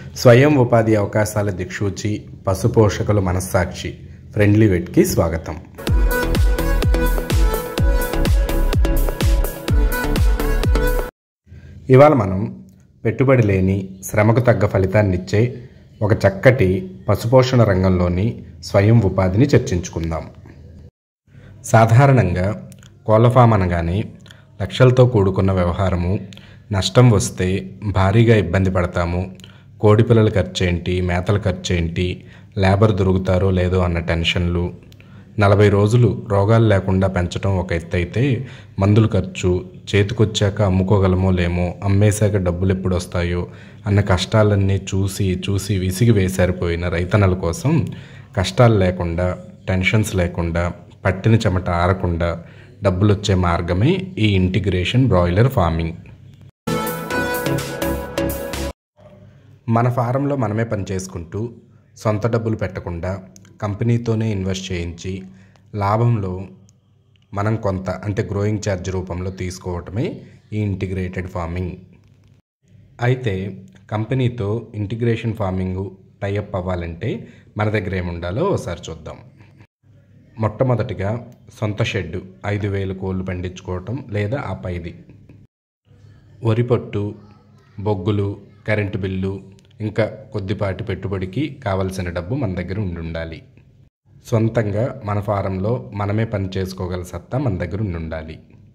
స్వయం ఉపాధి అవకాశాల దిక్సూచి పశుపోషకుల మనస్సాక్షి ఫ్రెండ్లీ వెట్కి స్వాగతం ఇవాళ మనం పెట్టుబడి లేని శ్రమకు తగ్గ ఫలితాన్నిచ్చే ఒక చక్కటి పశుపోషణ రంగంలోని స్వయం ఉపాధిని చర్చించుకుందాం సాధారణంగా కోళ్ళ ఫామ్ అనగానే లక్షలతో కూడుకున్న వ్యవహారము నష్టం వస్తే భారీగా ఇబ్బంది పడతాము కోడి పిల్లల ఖర్చు ఏంటి మేతల ఖర్చు ఏంటి లేబర్ దొరుకుతారో లేదో అన్న టెన్షన్లు నలభై రోజులు రోగాలు లేకుండా పెంచడం ఒక ఎత్తు అయితే మందుల ఖర్చు చేతికొచ్చాక అమ్ముకోగలమో లేమో అమ్మేశాక డబ్బులు ఎప్పుడు వస్తాయో అన్న కష్టాలన్నీ చూసి చూసి విసిగి వేసారిపోయిన రైతన్నల కోసం కష్టాలు లేకుండా టెన్షన్స్ లేకుండా పట్టిన చెమట ఆరకుండా డబ్బులు వచ్చే మార్గమే ఈ ఇంటిగ్రేషన్ బ్రాయిలర్ ఫార్మింగ్ మన ఫారంలో మనమే పనిచేసుకుంటూ సొంత డబ్బులు పెట్టకుండా కంపెనీతోనే ఇన్వెస్ట్ చేయించి లాభంలో మనం కొంత అంటే గ్రోయింగ్ ఛార్జ్ రూపంలో తీసుకోవటమే ఈ ఇంటిగ్రేటెడ్ ఫార్మింగ్ అయితే కంపెనీతో ఇంటిగ్రేషన్ ఫార్మింగ్ టైఅప్ అవ్వాలంటే మన దగ్గర ఏముండాలో ఒకసారి చూద్దాం మొట్టమొదటిగా సొంత షెడ్ ఐదు వేలు కోళ్ళు పండించుకోవటం లేదా ఆ పైది వరి పొట్టు బొగ్గులు కరెంటు బిల్లు ఇంకా కొద్దిపాటి పెట్టుబడికి కావలసిన డబ్బు మన దగ్గర ఉండి ఉండాలి సొంతంగా మన ఫారంలో మనమే పని చేసుకోగల సత్తా మన దగ్గర ఉండి ఉండాలి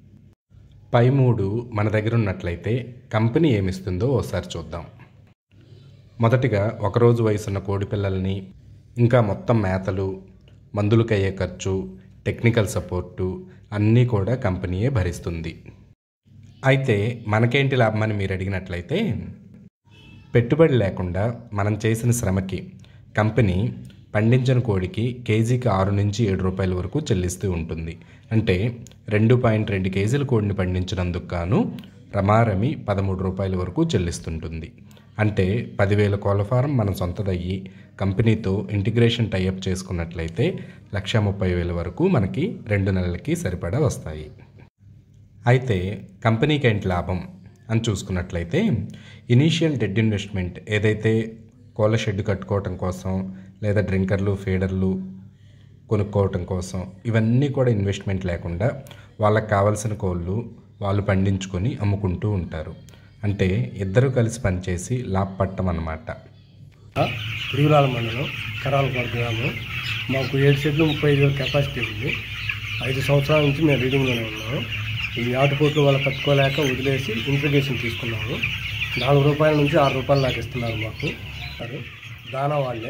పై మూడు మన దగ్గర ఉన్నట్లయితే కంపెనీ ఏమిస్తుందో ఓసారి చూద్దాం మొదటిగా ఒకరోజు వయసున్న కోడి పిల్లల్ని ఇంకా మొత్తం మేతలు మందులకు అయ్యే ఖర్చు టెక్నికల్ సపోర్టు అన్నీ కూడా కంపెనీయే భరిస్తుంది అయితే మనకేంటి లాభమని మీరు అడిగినట్లయితే పెట్టుబడి లేకుండా మనం చేసిన శ్రమకి కంపెనీ పండించిన కోడికి కేజీకి ఆరు నుంచి ఏడు రూపాయల వరకు చెల్లిస్తూ ఉంటుంది అంటే రెండు పాయింట్ రెండు కేజీల కోడిని పండించినందుకు గాను రమారమి పదమూడు రూపాయల వరకు చెల్లిస్తుంటుంది అంటే పదివేల కోళ్ళ ఫారం మన సొంతదయ్యి కంపెనీతో ఇంటిగ్రేషన్ టైఅప్ చేసుకున్నట్లయితే లక్ష ముప్పై వేల వరకు మనకి రెండు నెలలకి సరిపడా వస్తాయి అయితే కంపెనీకి ఏంటి లాభం అని చూసుకున్నట్లయితే ఇనీషియల్ డెడ్ ఇన్వెస్ట్మెంట్ ఏదైతే కోళ్ళ షెడ్ కట్టుకోవటం కోసం లేదా డ్రింకర్లు ఫీడర్లు కొనుక్కోవటం కోసం ఇవన్నీ కూడా ఇన్వెస్ట్మెంట్ లేకుండా వాళ్ళకి కావాల్సిన కోళ్ళు వాళ్ళు పండించుకొని అమ్ముకుంటూ ఉంటారు అంటే ఇద్దరు కలిసి పనిచేసి లాభపట్టం అన్నమాట పురుగురాల మండలం కరాలపాడు గ్రామం మాకు ఏడు సెట్లు ముప్పై ఐదు వేల కెపాసిటీ ఉంది ఐదు సంవత్సరాల నుంచి మేము రీడింగ్లోనే ఉన్నాము ఈ ఆటుపోట్లు వాళ్ళు తట్టుకోలేక వదిలేసి ఇంట్రిగేషన్ తీసుకున్నాము నాలుగు రూపాయల నుంచి ఆరు రూపాయలు దాకా ఇస్తున్నారు మాకు అది దానా వాళ్ళే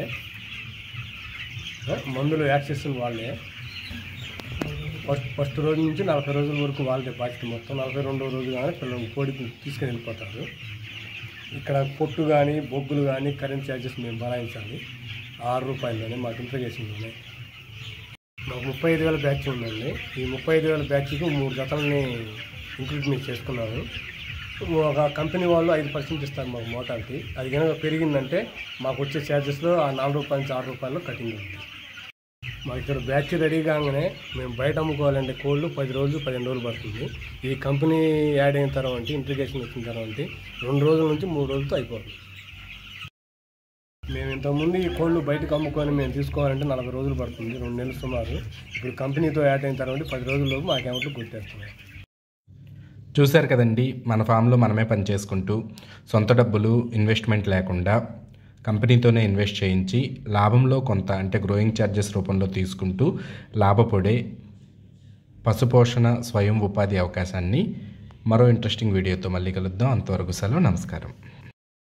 మందులు యాక్సెస్ వాళ్ళే ఫస్ట్ ఫస్ట్ రోజు నుంచి నలభై రోజుల వరకు వాళ్ళదే బాధ్యత మొత్తం నలభై రెండో రోజు కానీ పిల్లలు కోడి తీసుకుని వెళ్ళిపోతారు ఇక్కడ పొట్టు కానీ బొగ్గులు కానీ కరెంట్ ఛార్జెస్ మేము భరాయించాలి ఆరు రూపాయల్లోనే మాకు ఇంట్రిగేషన్లోనే మాకు ముప్పై ఐదు వేల బ్యాచ్ ఉందండి ఈ ముప్పై ఐదు వేల బ్యాచ్కి మూడు జతలని ఇంక్లూడ్ చేసుకున్నాము ఒక కంపెనీ వాళ్ళు ఐదు పర్సెంట్ ఇస్తారు మాకు మోటార్కి అది కనుక పెరిగిందంటే మాకు వచ్చే ఛార్జెస్లో ఆ నాలుగు రూపాయల నుంచి ఆరు రూపాయలు కటింగ్ ఉంది మాకు ఇక్కడ బ్యాచ్ రెడీ కాగానే మేము బయట అమ్ముకోవాలంటే కోళ్ళు పది రోజులు పదిహేను రోజులు పడుతుంది ఈ కంపెనీ యాడ్ అయిన తర్వాత ఇంటిగ్రేషన్ వచ్చిన తర్వాత రెండు రోజుల నుంచి మూడు రోజులతో అయిపోతుంది మేము ఇంతకుముందు ఈ కోళ్ళు బయటకు అమ్ముకొని మేము తీసుకోవాలంటే నలభై రోజులు పడుతుంది రెండు నెలలు సుమారు ఇప్పుడు కంపెనీతో యాడ్ అయిన తర్వాత పది రోజుల్లోపు మాకు ఏమంటూ గుర్తేస్తున్నాయి చూశారు కదండి మన ఫామ్లో మనమే పని చేసుకుంటూ సొంత డబ్బులు ఇన్వెస్ట్మెంట్ లేకుండా కంపెనీతోనే ఇన్వెస్ట్ చేయించి లాభంలో కొంత అంటే గ్రోయింగ్ ఛార్జెస్ రూపంలో తీసుకుంటూ లాభపడే పశుపోషణ స్వయం ఉపాధి అవకాశాన్ని మరో ఇంట్రెస్టింగ్ వీడియోతో మళ్ళీ కలుద్దాం అంతవరకు సెలవు నమస్కారం